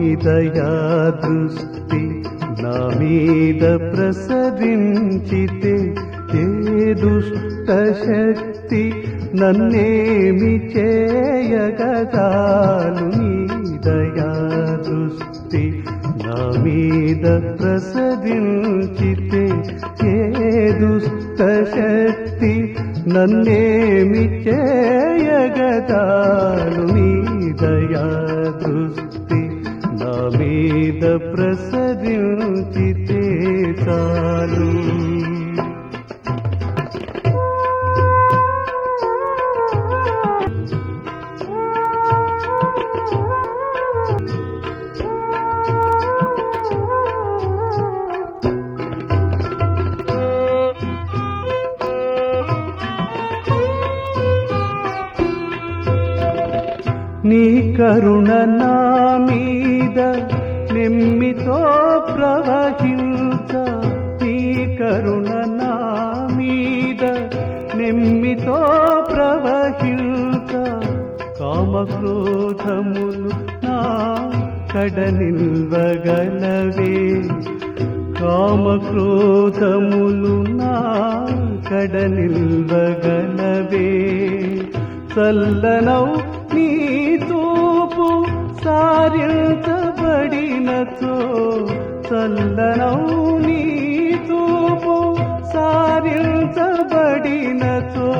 దయా దృష్టి నా మీద ప్రసరించితే ఏ దుష్ట శక్తి నన్నేమి చేయగదాలు నీ దయా దృష్టి నా మీద ప్రసరించితే ఏ దుష్ట శక్తి నన్నేమి చేయగదాలు నీ దయా దృష్టి నా మీద ప్రసరించితే చాలు నీ కరుణ నా మీద నెమ్మితో ప్రవహించ నీ కరుణ నా మీద నెమ్మితో ప్రవహించ కామక్రోధములు నా కడ నిల్వగలవే కామక్రోధములు నా కడ నిల్వగలవే చల్లనౌ నీ తూపు సారించబడినచో చల్లనౌ నీ తూపు సారించబడినచో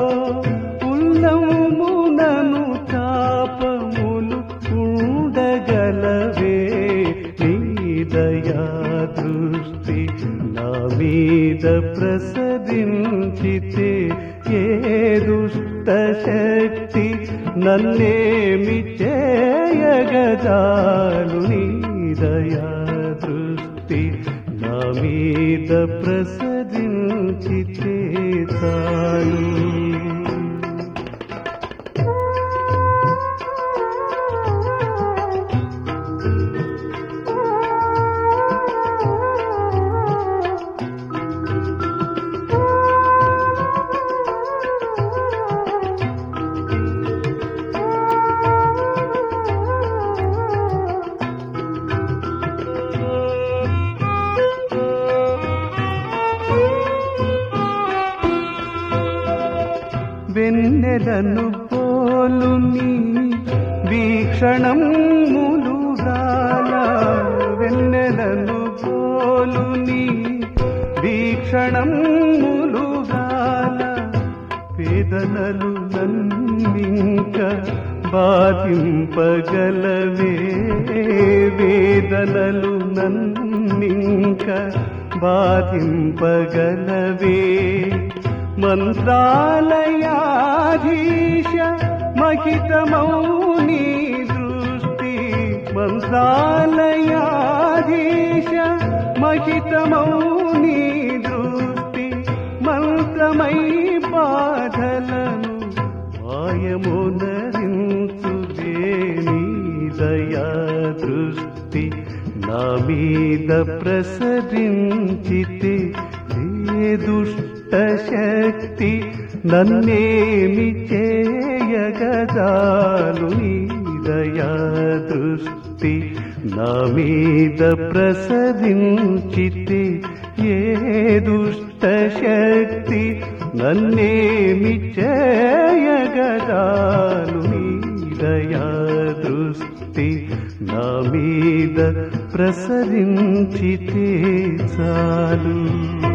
ఉల్లమునను చాపములు ఉండగలవే నీ దయా దృష్టి నా మీద ప్రసరించితే ఏ దుష్ట శక్తి నన్నేమి చేయగదాలు నీ దయా దృష్టి నా మీద ప్రసరించితే చాలు వెన్నెలను పోలు నీ వీక్షణం ములుగాల వెన్నెలను పోలు నీ వీక్షణం ములుగాల వేదనలు నన్నింక బాధింపగలవే వేదనలు నన్నింక బాధింపగలవే మంత్రాలయాధీశ మహితమౌ నీ దృష్టి మంత్రాలయాధీశ మహితమౌ నీ దృష్టి మంత్రమై బాధలను మాయమునరించుదే నీ దయా దృష్టి నా మీద ప్రసరించితే ఏ దుష్ట శక్తి నన్నేమి చేయగదాలు నీ దయా దృష్టి నా మీద ప్రసరించితే ఏ దుష్ట శక్తి నన్నేమి చేయగదాలు నీ దయా దృష్టి నా మీద ప్రసరించితే చాలు